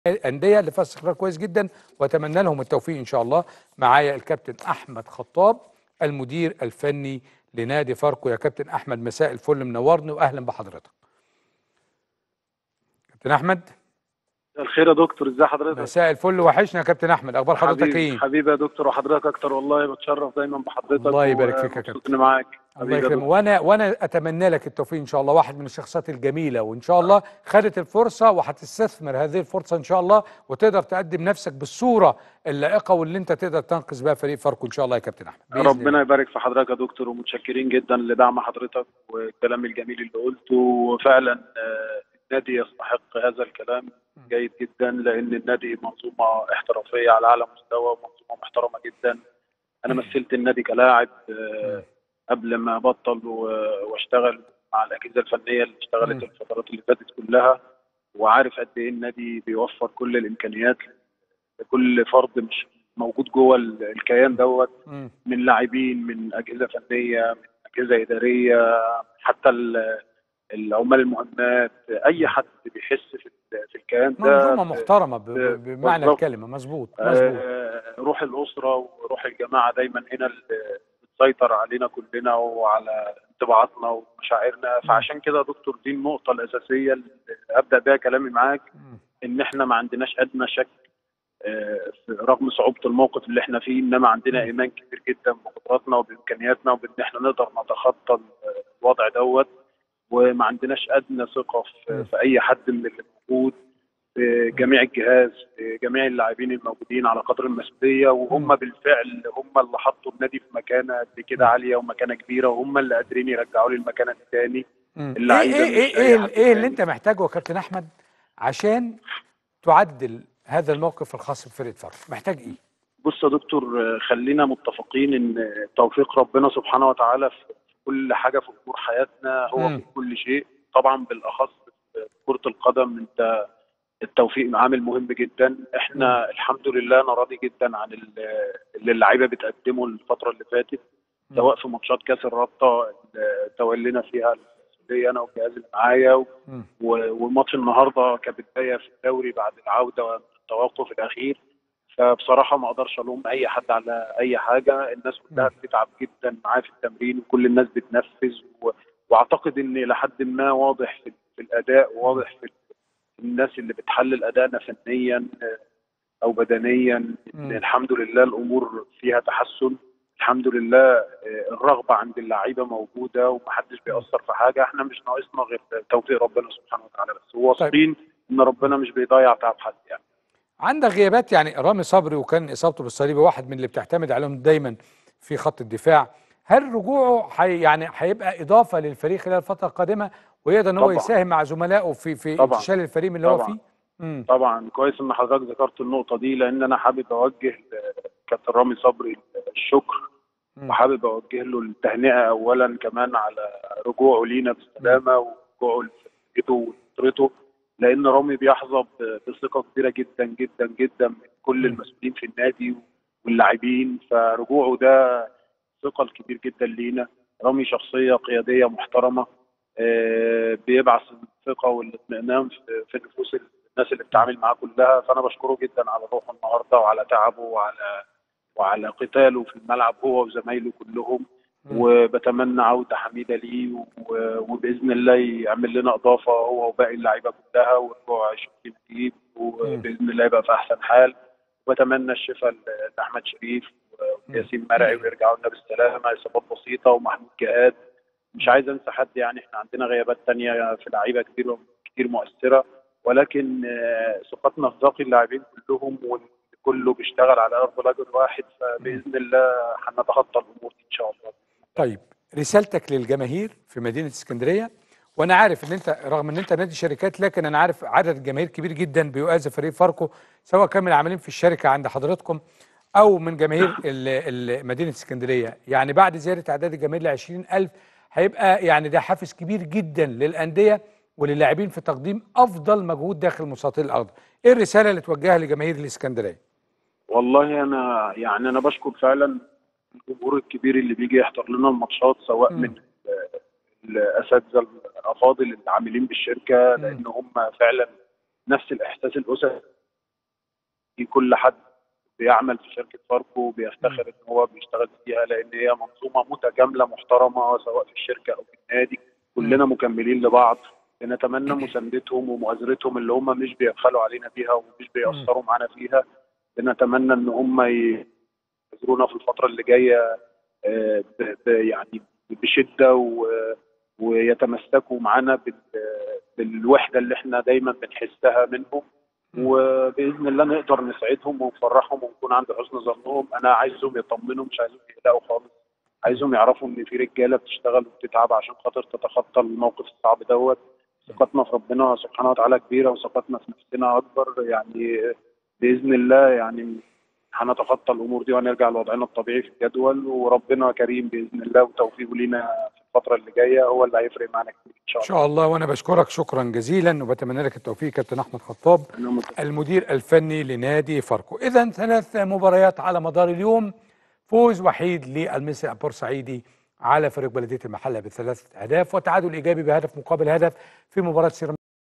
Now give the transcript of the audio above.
الانديه اللي فيها استقرار كويس جدا واتمنى لهم التوفيق ان شاء الله معايا الكابتن احمد خطاب المدير الفني لنادي فاركو يا كابتن احمد مساء الفل منورني واهلا بحضرتك كابتن احمد الخير يا دكتور ازي حضرتك مساء الفل وحشنا يا كابتن احمد اخبار حضرتك حبيبي ايه حبيبي يا دكتور وحضرتك اكتر والله بتشرف دايما بحضرتك الله يبارك فيك يا ومبسوط كابتن. اني معاك الله حبيبي يا يكرمك دكتور. وانا وانا اتمنى لك التوفيق ان شاء الله واحد من الشخصيات الجميله وان شاء الله خدت الفرصه وهتستثمر هذه الفرصه ان شاء الله وتقدر تقدم نفسك بالصوره اللائقه واللي انت تقدر تنقذ بها فريق فاركو ان شاء الله يا كابتن احمد بإذن الله. ربنا يبارك في حضرتك يا دكتور ومتشكرين جدا لدعم حضرتك والكلام الجميل اللي قلته وفعلا آه، النادي يستحق هذا الكلام جيد جدا لان النادي منظومه احترافيه على اعلى مستوى ومنظومه محترمه جدا انا مثلت النادي كلاعب آه، قبل ما ابطل و- واشتغل مع الاجهزه الفنيه اللي اشتغلت مم. الفترات اللي فاتت كلها وعارف قد ايه النادي بيوفر كل الامكانيات لكل فرد مش موجود جوه ال- الكيان دوت مم. من لاعبين من اجهزه فنيه من اجهزه اداريه حتى ال- العمال المهمات اي حد بيحس في ال- في الكيان ده منظومه محترمه ب- ب- بمعنى بالظبط. الكلمه مظبوط مظبوط آه، روح الاسره وروح الجماعه دايما هنا اللي بتسيطر علينا كلنا وعلى انطباعاتنا ومشاعرنا فعشان كده يا دكتور دي النقطه الاساسيه اللي ابدا بيها كلامي معاك مم. ان احنا ما عندناش ادنى شك آه، في- رغم صعوبه الموقف اللي احنا فيه انما عندنا مم. ايمان كبير جدا بقدراتنا وبامكانياتنا وبان احنا نقدر نتخطى الوضع دوت وما عندناش ادنى ثقه مم. في, في اي حد من اللي موجود في جميع الجهاز في جميع اللاعبين الموجودين على قدر المسؤوليه وهم مم. بالفعل هم اللي حطوا النادي في مكانه قد كده مم. عاليه ومكانه كبيره وهم اللي قادرين يرجعوا لي المكانه دي تاني مم. ايه اللعيبة ايه مش ايه أي ايه, حد إيه اللي تاني. انت محتاجه يا كابتن احمد عشان تعدل هذا الموقف الخاص بفريق فاركو محتاج ايه بص يا دكتور آه، خلينا متفقين ان توفيق ربنا سبحانه وتعالى في كل حاجه في امور حياتنا هو مم. في كل شيء طبعا بالاخص في كره القدم انت التوفيق عامل مهم جدا احنا الحمد لله انا راضي جدا عن ال- اللي اللعيبه بتقدمه الفتره اللي فاتت مم. سواء في ماتشات كاس الرابطه اللي تولينا فيها المسؤوليه انا والجهاز اللي معايا و- مم. و- وماتش النهارده كبدايه في الدوري بعد العوده والتوقف الاخير فبصراحه ما اقدرش الوم اي حد على اي حاجه الناس كلها مم. بتتعب جدا معايا في التمرين وكل الناس بتنفذ و... واعتقد ان لحد ما واضح في, في الاداء وواضح في الناس اللي بتحلل ادائنا فنيا آه، او بدنيا مم. إن الحمد لله الامور فيها تحسن الحمد لله آه، الرغبه عند اللعيبه موجوده ومحدش بيأثر في حاجه احنا مش ناقصنا غير توفيق ربنا سبحانه وتعالى بس واثقين ان ربنا مش بيضيع تعب حد يعني عندك غيابات يعني رامي صبري وكان اصابته بالصليبي واحد من اللي بتعتمد عليهم دايما في خط الدفاع هل رجوعه حي يعني هيبقى اضافه للفريق خلال الفتره القادمه ويقدر ان هو طبعاً. يساهم مع زملائه في في طبعاً. انتشال الفريق من اللي هو طبعاً. فيه؟ امم طبعا كويس ان حضرتك ذكرت النقطه دي لان انا حابب اوجه لكابتن رامي صبري الشكر وحابب اوجه له التهنئه اولا كمان على رجوعه لينا بالسلامه ورجوعه لفرقته واسرته لان رامي بيحظى ب- بثقه كبيره جدا جدا جدا من كل مم. المسؤولين في النادي واللاعبين فرجوعه ده ثقل كبير جدا لينا رامي شخصيه قياديه محترمه آه، بيبعث الثقه والاطمئنان في- في نفوس الناس اللي بتتعامل معاه كلها فانا بشكره جدا على روحه النهارده وعلى تعبه وعلى وعلى قتاله في الملعب هو وزمايله كلهم وبتمنى عوده حميده ليه و- وباذن الله يعمل لنا اضافه هو وباقي اللعيبه كلها ورجوع شريف نجيب وباذن الله يبقى في احسن حال وبتمنى الشفاء ل- لاحمد شريف وياسين مرعي ويرجعوا لنا بالسلامه اصابات بسيطه ومحمود جهاد مش عايز انسى حد يعني احنا عندنا غيابات تانية في لعيبه كتير كتير مؤثره ولكن آه، ثقتنا في باقي اللاعبين كلهم وكله بيشتغل على ارض رجل واحد فباذن الله هنتخطى الامور دي ان شاء الله طيب رسالتك للجماهير في مدينه اسكندريه وانا عارف ان انت رغم ان انت نادي شركات لكن انا عارف عدد الجماهير كبير جدا بيؤازي فريق فاركو سواء كان من العاملين في الشركه عند حضراتكم او من جماهير ال- ال- مدينه اسكندريه يعني بعد زياده اعداد الجماهير ل 20000 هيبقى يعني ده حافز كبير جدا للانديه وللاعبين في تقديم افضل مجهود داخل مستطيل الارض ايه الرساله اللي توجهها لجماهير الاسكندريه والله انا يعني انا بشكر فعلا الجمهور الكبير اللي بيجي يحضر لنا الماتشات سواء مم. من ال- الاساتذه الافاضل العاملين بالشركه مم. لان هم فعلا نفس الاحساس الاسري في كل حد بيعمل في شركه فاركو بيفتخر ان هو بيشتغل فيها لان هي منظومه متكامله محترمه سواء في الشركه او في النادي كلنا مكملين لبعض بنتمنى مساندتهم ومؤازرتهم اللي هم مش بيبخلوا علينا بيها ومش بيأثروا معانا فيها بنتمنى ان هم يزورونا في الفتره اللي جايه آه، ب- ب- يعني بشده و- ويتمسكوا معانا بال- بالوحده اللي احنا دايما بنحسها منهم وباذن الله نقدر نساعدهم ونفرحهم ونكون عند حسن ظنهم انا عايزهم يطمنوا مش عايزهم يقلقوا خالص عايزهم يعرفوا ان في رجاله بتشتغل وبتتعب عشان خاطر تتخطى الموقف الصعب دوت ثقتنا في ربنا سبحانه وتعالى كبيره وثقتنا في نفسنا اكبر يعني باذن الله يعني هنتخطى الامور دي وهنرجع لوضعنا الطبيعي في الجدول وربنا كريم باذن الله وتوفيقه لينا في الفتره اللي جايه هو اللي هيفرق معانا كتير ان شاء ان الله شاء الله وانا بشكرك شكرا جزيلا وبتمنى لك التوفيق كابتن احمد خطاب أنا متفائل. المدير الفني لنادي فاركو اذا ثلاث مباريات على مدار اليوم فوز وحيد للمصري البورسعيدي على فريق بلديه المحله بثلاثه اهداف وتعادل ايجابي بهدف مقابل هدف في مباراه سيراميكا